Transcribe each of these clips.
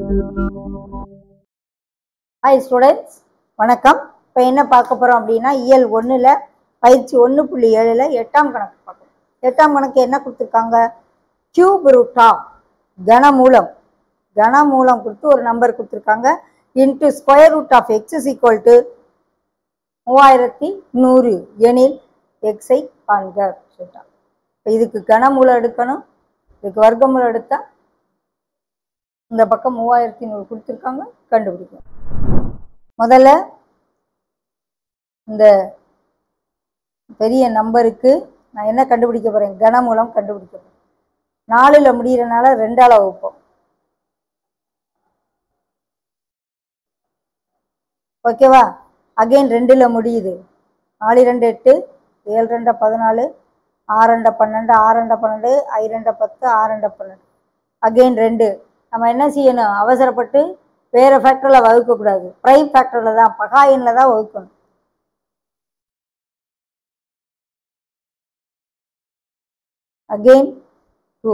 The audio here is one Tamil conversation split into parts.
ஹாய் ஸ்டூடெண்ட்ஸ் வணக்கம் இப்போ என்ன பார்க்க போகிறோம் அப்படின்னா இயல் ஒன்றில் பயிற்சி ஒன்று புள்ளி ஏழில் எட்டாம் கணக்கு பார்க்கணும் எட்டாம் கணக்கு என்ன கொடுத்துருக்காங்க கியூப் ரூட்டா கனமூலம் கனமூலம் கொடுத்து ஒரு நம்பர் கொடுத்துருக்காங்க into square root of x is equal to மூவாயிரத்தி நூறு எனில் எக்ஸை காண்க அப்படின்னு சொல்லிட்டாங்க இப்போ இதுக்கு கனமூலம் எடுக்கணும் இதுக்கு வர்க்கமூலம் எடுத்தால் இந்த பக்கம் மூவாயிரத்தி நூறு கொடுத்துருக்காங்க கண்டுபிடிக்கணும் முதல்ல இந்த பெரிய நம்பருக்கு நான் என்ன கண்டுபிடிக்க போகிறேன் கனமூலம் கண்டுபிடிக்க போகிறேன் நாலில் முடிகிறனால ரெண்டால் வகுப்போம் ஓகேவா அகைன் ரெண்டில் முடியுது நாலு ரெண்டு எட்டு ஏழு ரெண்டை பதினாலு ஆறு ரெண்டை பன்னெண்டு ஆறு ரெண்டை பன்னெண்டு ஐ ரெண்டை பத்து ஆறு ரெண்டை பன்னெண்டு அகைன் ரெண்டு நம்ம என்ன செய்யணும் அவசரப்பட்டு வேறு ஃபேக்டரில் வகுக்கக்கூடாது ப்ரைம் ஃபேக்டரில் தான் பகாயனில் தான் வகுக்கணும் again two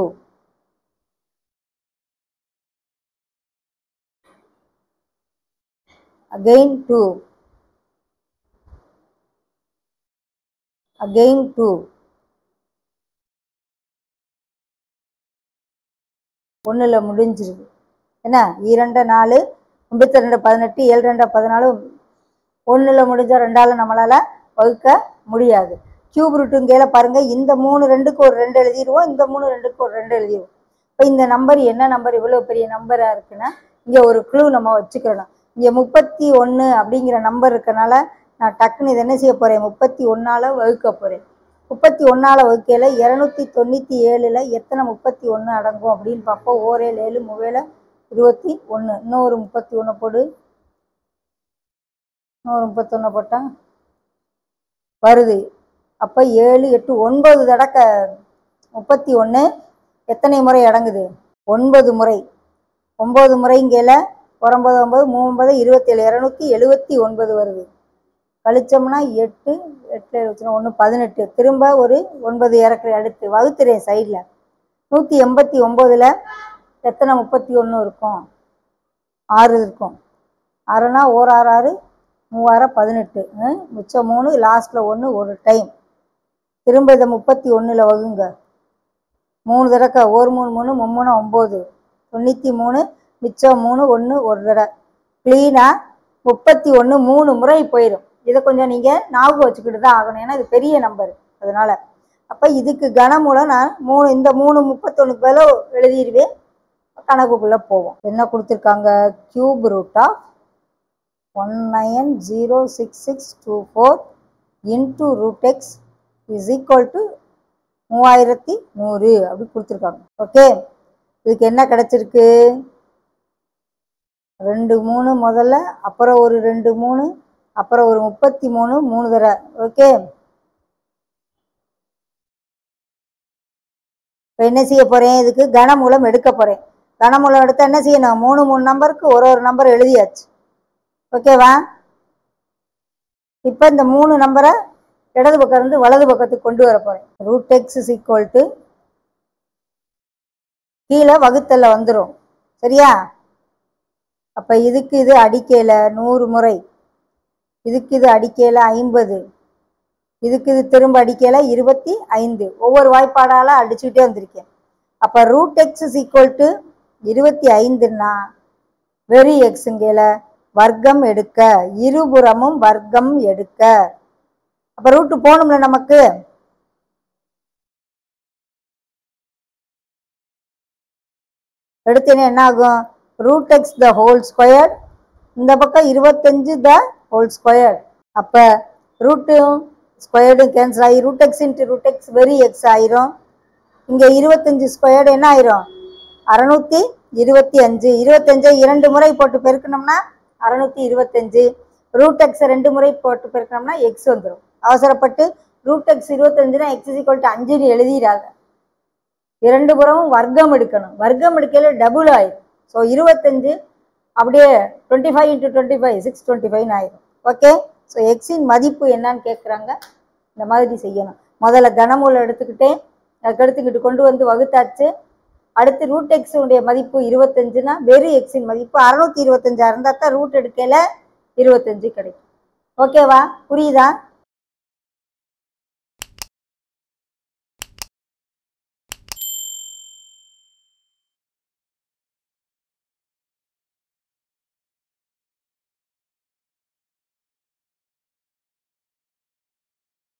again two again two ஒன்றில் முடிஞ்சிருக்கு என்ன இரண்டு நாலு முப்பத்தி ரெண்டு பதினெட்டு ஏழு ரெண்டு பதினாலு ஒன்றில் முடிஞ்ச ரெண்டால் நம்மளால் வகுக்க முடியாது கியூப் ரூட்டுங்கையில பாருங்கள் இந்த மூணு ரெண்டுக்கு ஒரு ரெண்டு எழுதிடுவோம் இந்த மூணு ரெண்டுக்கு ஒரு ரெண்டு எழுதிடுவோம் இப்போ இந்த நம்பர் என்ன நம்பர் இவ்வளோ பெரிய நம்பராக இருக்குன்னா இங்கே ஒரு க்ளூ நம்ம வச்சுக்கிறணும் இங்கே முப்பத்தி ஒன்று அப்படிங்கிற நம்பர் இருக்கனால நான் டக்குன்னு இதை என்ன செய்ய போகிறேன் முப்பத்தி ஒன்றால் வகுக்க போகிறேன் முப்பத்தி ஒன்றால் வகுக்கையில் இரநூத்தி தொண்ணூற்றி ஏழில் எத்தனை முப்பத்தி ஒன்று அடங்கும் அப்படின்னு பார்ப்போம் ஓரேழு ஏழு மூவேல இருபத்தி ஒன்று இன்னொரு முப்பத்தி ஒன்று போடு இன்னொரு முப்பத்தொன்று போட்டால் வருது அப்போ ஏழு எட்டு ஒன்பது தடக்க முப்பத்தி ஒன்று எத்தனை முறை அடங்குது ஒன்பது முறை ஒம்பது முறைங்கையில் ஒன்பது ஒம்பது மூம்பது இருபத்தேழு இரநூத்தி எழுபத்தி ஒன்பது வருது கழிச்சோம்னா எட்டு எட்டு வச்சுனா ஒன்று பதினெட்டு திரும்ப ஒரு ஒன்பது இறக்குற அடுத்து வகுத்துறேன் சைடில் நூற்றி எண்பத்தி ஒம்போதில் எத்தனை முப்பத்தி ஒன்று இருக்கும் ஆறு இருக்கும் ஆறுனா ஓர் ஆறு ஆறு மூவாயிரம் பதினெட்டு ம், மிச்சம் மூணு லாஸ்ட்டில் ஒன்று ஒரு டைம் திரும்ப இதை முப்பத்தி ஒன்றில் வகுங்க மூணு தடக்க ஒரு மூணு மூணு மும்மூணு ஒம்பது தொண்ணூற்றி மூணு மிச்சம் மூணு ஒன்று ஒரு தடவை க்ளீனாக முப்பத்தி ஒன்று மூணு முறை போயிடும் இதை கொஞ்சம் நீங்கள் ஞாபகம் வச்சுக்கிட்டு தான் ஆகணும் ஏன்னா இது பெரிய நம்பர் அதனால் அப்போ இதுக்கு கனமூலம் நான் மூணு இந்த மூணு முப்பத்தொன்னுக்கு மேலே எழுதிடுவேன் கணக்குக்குள்ளே போவோம் என்ன கொடுத்துருக்காங்க cube root of one nine zero six six two four into root x is equal to மூவாயிரத்தி நூறு அப்படி கொடுத்துருக்காங்க ஓகே இதுக்கு என்ன கிடச்சிருக்கு ரெண்டு மூணு முதல்ல அப்புறம் ஒரு ரெண்டு மூணு அப்புறம் ஒரு முப்பத்தி மூணு மூணு தடவை ஓகே இப்போ என்ன செய்ய போகிறேன் இதுக்கு கனமூலம் எடுக்க போகிறேன் கனமூலம் எடுத்தால் என்ன செய்யணும் மூணு மூணு நம்பருக்கு ஒரு ஒரு நம்பர் எழுதியாச்சு ஓகேவா இப்போ இந்த மூணு நம்பரை இடது பக்கம் இருந்து வலது பக்கத்துக்கு கொண்டு வர போகிறேன் root x is equal to கீழே வகுத்தல்ல வந்துடும் சரியா அப்போ இதுக்கு இது அடிக்கையில் நூறு முறை இதுக்கு இது அடிக்கையில் ஐம்பது இதுக்கு இது திரும்ப அடிக்கையில் இருபத்தி ஐந்து ஒவ்வொரு வாய்ப்பாடால் அடிச்சுக்கிட்டே வந்திருக்கேன் அப்போ root x is equal to இருபத்தி ஐந்துன்னா வெரி எக்ஸுங்கையில் வர்க்கம் எடுக்க இருபுறமும் வர்க்கம் எடுக்க அப்போ ரூட்டு போகணும்ல நமக்கு எடுத்தேன்னா என்ன ஆகும் root x the whole square இந்த பக்கம் இருபத்தஞ்சு த ஹோல் ஸ்கொயர் அப்போ ரூட்டும் ஸ்கொயர்டும் கேன்சல் ஆகி root x into root x very x ஆயிரும் இங்கே இருபத்தஞ்சு ஸ்கொயர்டு என்ன ஆயிரும் அறநூற்றி இருபத்தி அஞ்சு இருபத்தஞ்சை இரண்டு முறை போட்டு பெருக்கணும்னா அறநூற்றி இருபத்தஞ்சு ரூட் எக்ஸை ரெண்டு முறை போட்டு பெருக்கணும்னா எக்ஸ் வந்துடும் அவசரப்பட்டு ரூட் எக்ஸ் இருபத்தஞ்சுனா எக்ஸ் ஈக்குவல் டு அஞ்சுன்னு எழுதிடாத இரண்டு புறமும் வர்க்கம் எடுக்கணும் வர்க்கம் எடுக்கையில டபுள் ஆயிடும் ஸோ இருபத்தஞ்சு அப்படியே twenty five into twenty five six twenty ஃபைவ்னு ஆயிடும் ஓகே ஸோ எக்ஸின் மதிப்பு என்னன்னு கேட்குறாங்க இந்த மாதிரி செய்யணும் முதல்ல கனமூலம் எடுத்துக்கிட்டே அதுக்கு எடுத்துக்கிட்டு கொண்டு வந்து வகுத்தாச்சு அடுத்து ரூட் எக்ஸுடைய மதிப்பு இருபத்தஞ்சுனா வெறும் எக்ஸின் மதிப்பு அறநூற்றி இருபத்தஞ்சா இருந்தால் தான் ரூட் எடுக்கையில் இருபத்தஞ்சு கிடைக்கும் ஓகேவா புரியுதா